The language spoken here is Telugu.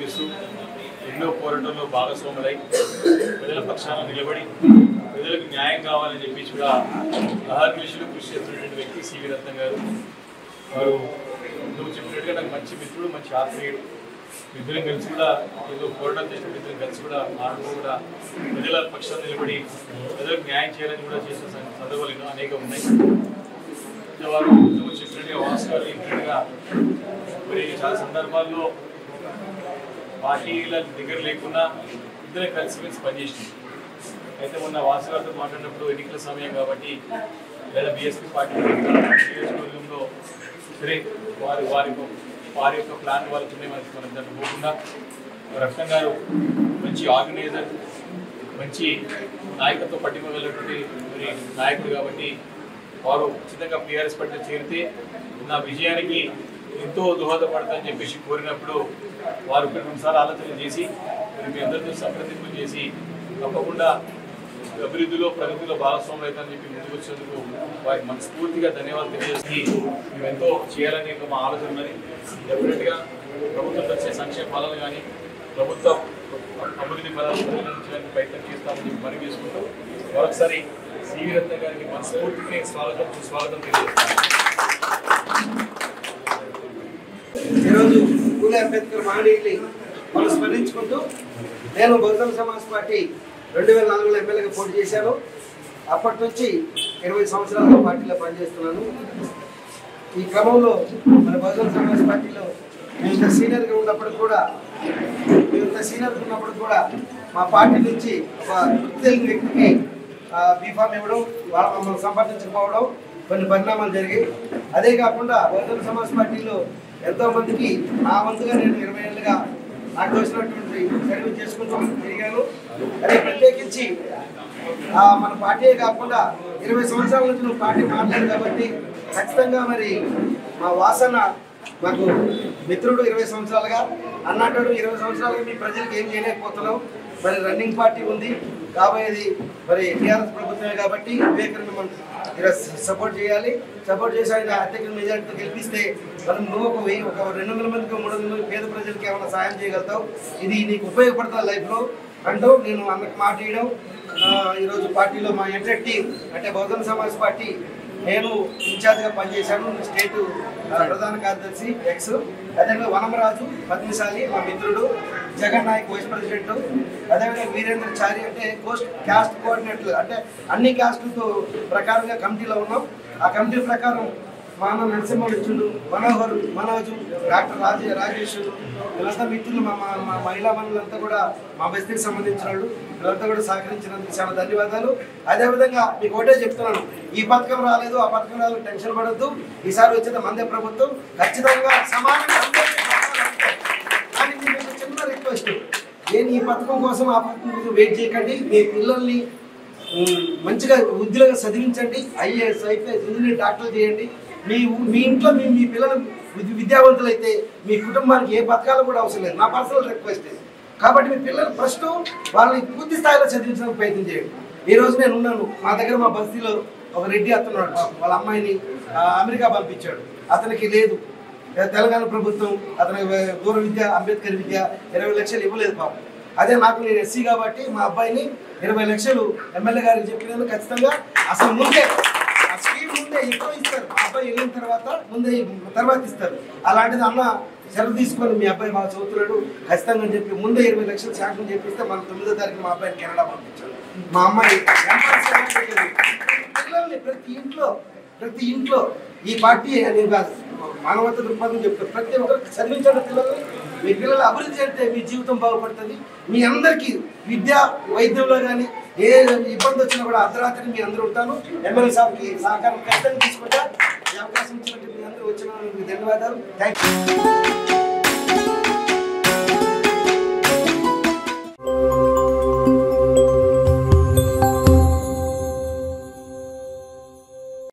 అందిస్తూ ఎన్నో పోరాటంలో భాగస్వాములై ప్రజల పక్షాన నిలబడి ప్రజలకు న్యాయం కావాలని చెప్పి కూడా అహర్నిశలు కృషి చేస్తున్నటువంటి వ్యక్తి సివి రత్నం గారు వారు నువ్వు చెప్పినట్టుగా నాకు మంచి మిత్రుడు మంచి ఆత్మీయుడు ఇద్దరం కలిసి కూడా ఏదో పోరాటం చేసిన ఇద్దరం కలిసి కూడా ఆడుతూ కూడా ప్రజల పక్షాన నిలబడి ప్రజలకు న్యాయం చేయాలని కూడా చేసిన సం- సందర్భాలు ఎన్నో అనేక ఉన్నాయి వారు నువ్వు చెప్పినట్టుగా వాస్తవాలు చెప్పినట్టుగా మరి చాలా సందర్భాల్లో పార్టీల దగ్గర లేకుండా ఇద్దరం కలిసిమెలిసి పనిచేసింది అయితే మొన్న వాసు గారితో మాట్లాడినప్పుడు ఎన్నికల సమయం కాబట్టి లేదా బీఎస్పీ పార్టీ నియోజకవర్గంలో సరే వారి వారి వారి యొక్క ప్లాన్ వాళ్ళకి ఉన్నాయి మనకి మనం దాంట్లో పోకుండా రత్నం గారు మంచి ఆర్గనైజర్ మంచి నాయకత్వ పట్టిమ వెళ్ళినటువంటి మరి నాయకుడు కాబట్టి వారు ఖచ్చితంగా టీఆర్ఎస్ పార్టీలో చేరితే నా విజయానికి ఎంతో దోహదపడతారని చెప్పేసి కోరినప్పుడు వారు కొన్ని రెండుసార్లు ఆలోచన చేసి మరి మీ అందరితో సంప్రదింపులు చేసి తప్పకుండా అభివృద్ధిలో ప్రగతిలో భాగస్వాములు అవుతారని చెప్పి ముందుకు వచ్చేందుకు వారికి మనస్ఫూర్తిగా ధన్యవాదాలు తెలియజేసి మేము ఎంతో చేయాలని ఒక మా ఆలోచన ఉన్నది డెఫినెట్గా ప్రభుత్వం వచ్చే సంక్షేమ ఫలాలు కానీ ప్రభుత్వం అభివృద్ధి పదాలు పరిగణించడానికి ప్రయత్నం చేస్తామని చెప్పి మరి చేసుకుంటూ మరొకసారి సివి రత్న గారికి మనస్ఫూర్తిగా స్వాగతం స్వాగతం తెలియజేస్తాను ఈరోజు పూలే అంబేద్కర్ మహనీయుల్ని మనం స్మరించుకుంటూ నేను బహుజన సమాజ్ పార్టీ రెండు వేల నాలుగులో ఎమ్మెల్యేగా పోటీ చేశాను అప్పటి నుంచి ఇరవై సంవత్సరాల పార్టీలో పనిచేస్తున్నాను ఈ క్రమంలో మన బహుజన సమాజ్ పార్టీలో మేము ఇంత సీనియర్గా ఉన్నప్పుడు కూడా మేము ఇంత సీనియర్గా ఉన్నప్పుడు కూడా మా పార్టీ నుంచి ఒక వృత్తి తెలియని వ్యక్తికి బీఫామ్ ఇవ్వడం వాళ్ళ మమ్మల్ని సంపాదించకపోవడం కొన్ని పరిణామాలు జరిగాయి అదే కాకుండా బహుజన సమాజ్ పార్టీలో ఎంతో మందికి నా వంతుగా నేను ఇరవై ఏళ్ళుగా నాకు తోచినటువంటి సర్వీస్ చేసుకుంటూ తిరిగాను అదే ప్రత్యేకించి ఆ, మన పార్టీయే కాకుండా ఇరవై సంవత్సరాల నుంచి నువ్వు పార్టీ మాట్లాడు కాబట్టి ఖచ్చితంగా మరి మా వాసన మాకు మిత్రుడు ఇరవై సంవత్సరాలుగా అన్నట్టు ఇరవై సంవత్సరాలుగా మీ ప్రజలకు ఏం చేయలేకపోతున్నాం మరి రన్నింగ్ పార్టీ ఉంది కాబోయేది మరి టీఆర్ఎస్ ప్రభుత్వమే కాబట్టి వివేకరణ మనం ఈరోజు సపోర్ట్ చేయాలి సపోర్ట్ చేసి ఆయన అత్యధిక మెజార్టీతో గెలిపిస్తే మనం నువ్వు ఒక వెయ్యి ఒక రెండు వందల మందికి మూడు వందల మంది పేద ప్రజలకి ఏమైనా సాయం చేయగలుగుతావు ఇది నీకు ఉపయోగపడుతుంది లైఫ్లో అంటూ నేను అన్నకు మాట ఇవ్వడం ఆ, ఈరోజు పార్టీలో మా ఎంటర్ టీం అంటే బహుజన సమాజ్ పార్టీ నేను ఇన్ఛార్జ్గా పనిచేశాను స్టేట్ ఆ, ప్రధాన కార్యదర్శి ఎక్స్ అదేవిధంగా వనమరాజు పద్మశాలి మా మిత్రుడు జగన్ నాయక్ వైస్ ప్రెసిడెంట్ అదేవిధంగా వీరేంద్ర చారి అంటే కోస్ట్ క్యాస్ట్ కోఆర్డినేటర్ అంటే అన్ని క్యాస్టులతో ప్రకారంగా కమిటీలో ఉన్నాం ఆ కమిటీ ప్రకారం మా అన్న నరసింహుడు మనోహర్ మనోజు డాక్టర్ రాజే రాజేష్ వీళ్ళంతా మిత్రులు మా మా మా మహిళా మనులంతా కూడా మా బస్తీకి సంబంధించిన వాళ్ళు వీళ్ళంతా కూడా సహకరించినందుకు చాలా ధన్యవాదాలు అదేవిధంగా మీకు ఒకటే చెప్తున్నాను ఈ పథకం రాలేదు ఆ పథకం రాలేదు టెన్షన్ పడద్దు ఈసారి వచ్చేది మందే ప్రభుత్వం ఖచ్చితంగా సమానంగా అందరికీ పథకాలు కానీ మీకు ఒక చిన్న రిక్వెస్ట్ నేను ఈ పథకం కోసం ఆ పథకం కోసం వెయిట్ చేయకండి మీ పిల్లల్ని ఉమ్, మంచిగా ఉద్యోగం చదివించండి ఐఏఎస్ ఐపీఎస్ ఇంజనీర్ డాక్టర్ చేయండి మీ ఊ- మీ ఇంట్లో మీ మీ పిల్లలు విద్య- విద్యావంతులైతే మీ కుటుంబానికి ఏ పథకాలు కూడా అవసరం లేదు నా పర్సనల్ రిక్వెస్ట్ ఇది. కాబట్టి మీ పిల్లలు ఫస్ట్ వాళ్ళని పూర్తి స్థాయిలో చదివించడానికి ప్రయత్నం చేయండి ఈ రోజు నేను ఉన్నాను మా దగ్గర మా బస్తీలో ఒక రెడ్డి అతను వాళ్ళ అమ్మాయిని ఆ, అమెరికా పంపించాడు అతనికి లేదు తెలంగాణ ప్రభుత్వం అతనికి దూర విద్య అంబేద్కర్ విద్య ఇరవై లక్షలు ఇవ్వలేదు పాపం అదే నాకు నేను ఎస్సీ కాబట్టి మా అబ్బాయిని ఇరవై లక్షలు ఎమ్మెల్యే గారికి చెప్పినందుకు ఖచ్చితంగా అసలు ముందే ఆ స్కీమ్ ముందే ఎప్పుడో ఇస్తారు మా అబ్బాయి వెళ్ళిన తర్వాత ముందే తర్వాత ఇస్తారు అలాంటిది అన్న సెలవు తీసుకొని మీ అబ్బాయి బాగా చదువుతున్నాడు ఖచ్చితంగా అని చెప్పి ముందే ఇరవై లక్షలు శాంక్షన్ చేపిస్తే మనం తొమ్మిదో తారీఖు మా అబ్బాయిని కెనడా పంపించారు మా అమ్మాయి ఎంపీ సెలవు పిల్లల్ని ప్రతి ఇంట్లో ప్రతి ఇంట్లో ఈ పార్టీ నేను కాదు మానవత దృక్పథం చెప్తాను ప్రతి ఒక్కరికి చదివించండి పిల్లల్ని మీ పిల్లలు అభివృద్ధి చేస్తే మీ జీవితం బాగుపడుతుంది మీ అందరికీ విద్య వైద్యంలో కానీ ఏ ఇబ్బంది వచ్చినా కూడా అర్ధరాత్రి మీ అందరూ ఉంటాను ఎమ్మెల్యే సార్కి సహకారం ఖచ్చితంగా తీసుకుంటా ఈ అవకాశం ఇచ్చినట్టు మీ అందరూ వచ్చిన ధన్యవాదాలు థ్యాంక్ యూ